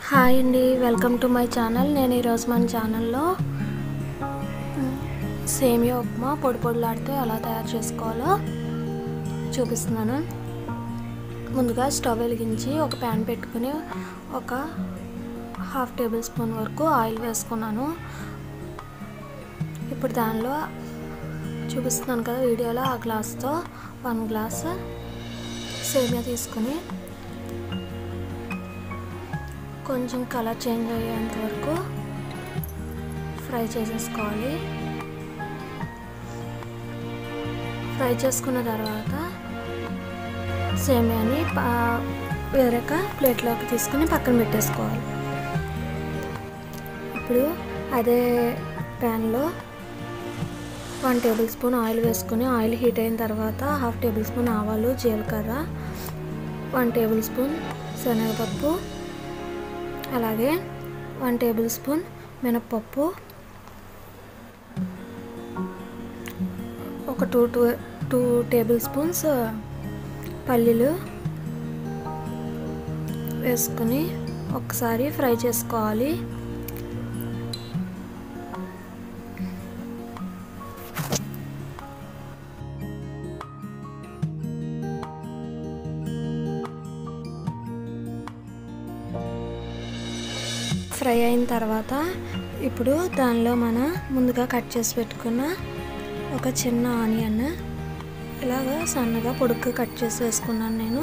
hi అండి welcome to my channel నేను ఈరోజు మన ఛానల్లో సేమియా ఉప్మా పొడి పొడిలాడితే ఎలా తయారు చేసుకోవాలో చూపిస్తున్నాను ముందుగా స్టవ్ వెలిగించి ఒక ప్యాన్ పెట్టుకుని ఒక హాఫ్ టేబుల్ స్పూన్ వరకు ఆయిల్ వేసుకున్నాను ఇప్పుడు దానిలో చూపిస్తున్నాను కదా వీడియోలో ఆ గ్లాస్తో వన్ గ్లాస్ సేమియా తీసుకుని కొంచెం కలర్ చేంజ్ అయ్యేంత వరకు ఫ్రై చేసేసుకోవాలి ఫ్రై చేసుకున్న తర్వాత సేమియాని వేరొక ప్లేట్లోకి తీసుకుని పక్కన పెట్టేసుకోవాలి ఇప్పుడు అదే ప్యాన్లో వన్ టేబుల్ స్పూన్ ఆయిల్ వేసుకుని ఆయిల్ హీట్ అయిన తర్వాత హాఫ్ టేబుల్ స్పూన్ ఆవాలు జీలకర్ర వన్ టేబుల్ స్పూన్ శనగపప్పు అలాగే వన్ టేబుల్ స్పూన్ మినప్పప్పు ఒక two two two tablespoons పల్లీలు వేసుకుని ఒకసారి ఫ్రై చేసుకోవాలి ఫ్రై అయిన తర్వాత ఇప్పుడు దానిలో మన ముందుగా కట్ చేసి పెట్టుకున్న ఒక చిన్న ఆనియన్ ఇలాగా సన్నగా పొడుగ్గా కట్ చేసి వేసుకున్నాను నేను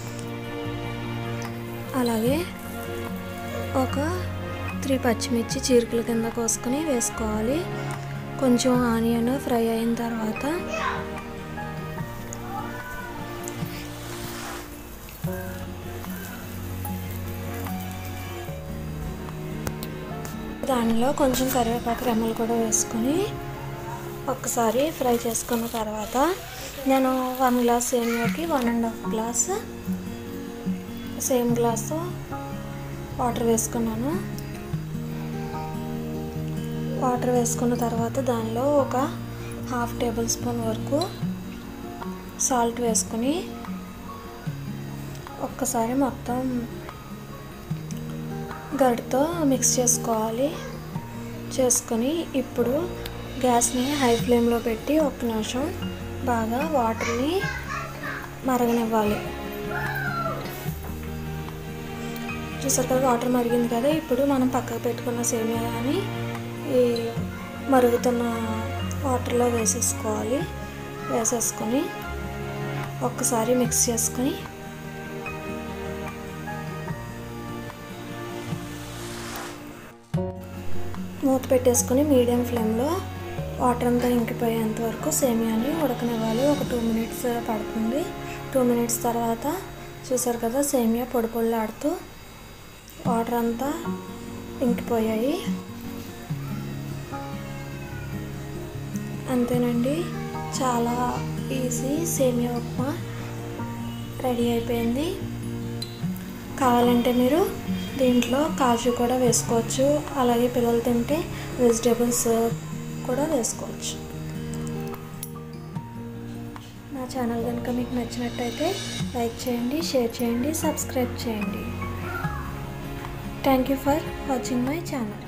అలాగే ఒక త్రీ పచ్చిమిర్చి చీరికల కింద కోసుకొని వేసుకోవాలి కొంచెం ఆనియన్ ఫ్రై అయిన తర్వాత దానిలో కొంచెం కరివేపాకు రెమ్మలు కూడా వేసుకొని ఒక్కసారి ఫ్రై చేసుకున్న తర్వాత నేను వన్ గ్లాస్ సేమియాకి one and half glass same glass water వేసుకున్నాను వాటర్ వేసుకున్న తర్వాత దానిలో ఒక హాఫ్ టేబుల్ స్పూన్ వరకు సాల్ట్ వేసుకుని ఒక్కసారి మొత్తం గడితో మిక్స్ చేసుకోవాలి చేసుకొని ఇప్పుడు గ్యాస్ని హై ఫ్లేమ్లో పెట్టి ఒక నిమిషం బాగా వాటర్ని మరగనివ్వాలి చూసారు కదా వాటర్ మరిగింది కదా ఇప్పుడు మనం పక్కకు పెట్టుకున్న సేమియాని ఈ మరుగుతున్న వాటర్లో వేసేసుకోవాలి వేసేసుకొని ఒక్కసారి మిక్స్ చేసుకొని మూత పెట్టేసుకొని మీడియం ఫ్లేమ్లో వాటర్ అంతా ఇంకిపోయేంత వరకు సేమియాని ఉడకనివ్వాలి ఒక టూ మినిట్స్ పడుతుంది టూ మినిట్స్ తర్వాత చూసారు కదా సేమియా పొడి పొడిలాడుతూ వాటర్ అంతా ఇంకిపోయాయి అంతేనండి చాలా ఈజీ సేమియా ఉప్మా రెడీ అయిపోయింది కావాలంటే మీరు దీంట్లో కాజు కూడా వేసుకోవచ్చు అలాగే పిల్లలు తింటే వెజిటేబుల్స్ కూడా వేసుకోవచ్చు నా ఛానల్ కనుక మీకు నచ్చినట్టయితే లైక్ చేయండి షేర్ చేయండి సబ్స్క్రైబ్ చేయండి thank you for watching my channel